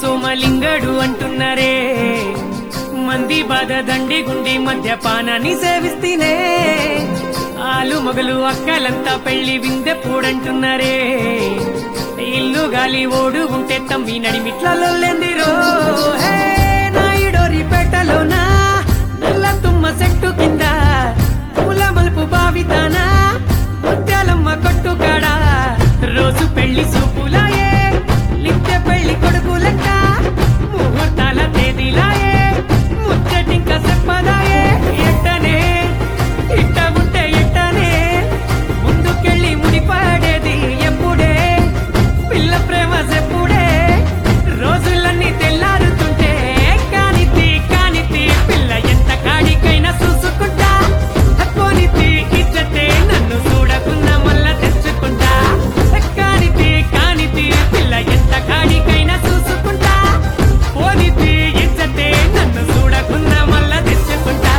సోమలింగడు అంటున్నారే మంది బాధ దండి గుండి మద్యపానాన్ని సేవిస్తేనే ఆలు మొగలు అక్కలంతా పెళ్లి విందెప్పుడంటున్నారే ఇల్లు గాలి ఓడు ఉంటే తమ్మి నడిమిట్లలో లెందిరో హే నాయుడోరి పేటలోనా నల్ల తుమ్మ చెట్టు కింద పూల మలుపు బావితానా ముత్యాలమ్మ కొట్టు కాడ రోజు పెళ్లి సూపులాయే లించె పెళ్లి కొడుకు లెక్క ముహూర్తాల తేదీలాయే ముచ్చటింక చెప్పదాయే ఎట్టనే ఇట్ట ఉంటే ఎట్టనే ముందుకెళ్ళి ముడిపడేది ఎప్పుడే పిల్ల ప్రేమ చెప్పుడే రోజులన్నీ తెల్లారుతుంటే కానితి కానితి పిల్ల ఎంత కాడికైనా చూసుకుంటా పోనితి ఇచ్చతే నన్ను చూడకున్నా మళ్ళా తెచ్చుకుంటా కానితి కానితి పిల్ల ఎంత కాడికైనా చూసుకుంటా పోనితి ఇచ్చతే నన్ను చూడకున్నా మళ్ళా తెచ్చుకుంటా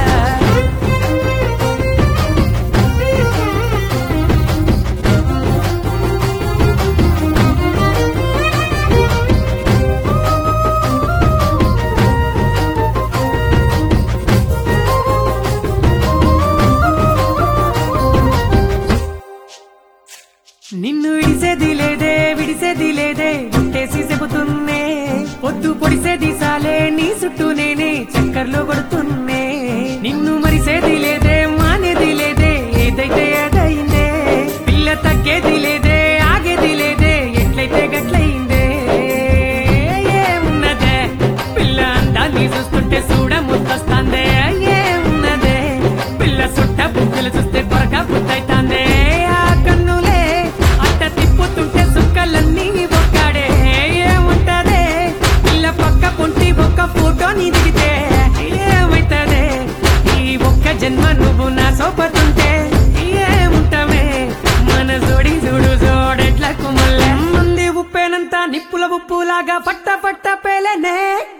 నిన్ను విడిసేది లేదే విడిసేది లేదే గుట్టేసి చెబుతున్నే పొద్దు పొడిసేది సాలే నీ చుట్టూ నేనే చక్కర్లు కొడుతున్నే నిన్ను మరిసేది లేదే మానేది లేదే ఏదైతే అదైందే పిల్ల తగ్గేది లేదే ఆగేది లేదే ఎట్లయితే గట్లయిందే ఏమున్నదే పిల్ల అందాన్ని చూస్తుంటే చూడ ముద్దొస్తాందే ఏమున్నదే పిల్ల సుట్ట బుద్ధులు చూస్తే కొరక బుద్ధైతాందే ఆ కన్నులే అట్ట తిప్పుతుంటే సుక్కలన్నీ ఒక్కడే ఏముంటదే పిల్ల పక్క పొంటి ఒక్క ఫోటోని దిగితే ఏమైతదే ఈ ఒక్క జన్మ నువ్వు నా సోపతుంటే ఏముంటమే మన జోడి చూడు జోడెట్లకు మళ్ళీ మంది ఉప్పేనంత నిప్పుల ఉప్పులాగా పట్ట పట్ట పేలనే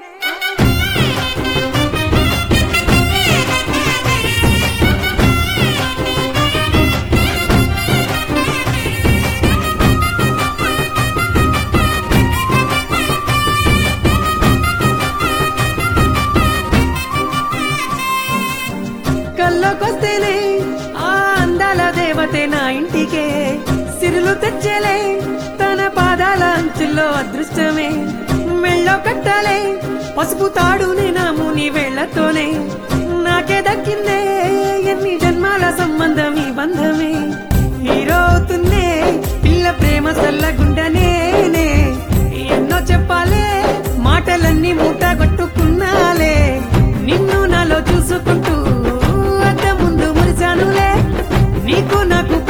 కల్లోకొస్తేనే ఆ అందాల దేవతే నా ఇంటికే సిరులు తెచ్చేలే తన పాదాల అంచుల్లో అదృష్టమే మెళ్ళో కట్టాలే పసుపు తాడునే నా ముని వేళ్లతోనే నాకే దక్కిందే ఎన్ని జన్మాల సంబంధం ఈ బంధమే హీరో అవుతుందే పిల్ల ప్రేమ సల్లగుండనేనే ఎన్నో చెప్పాలే మాటలన్నీ మూట కొట్టుకున్నాలే నిన్ను నాలో చూసుకుంటూ అద్దం ముందు మురిచానులే నీకు నాకు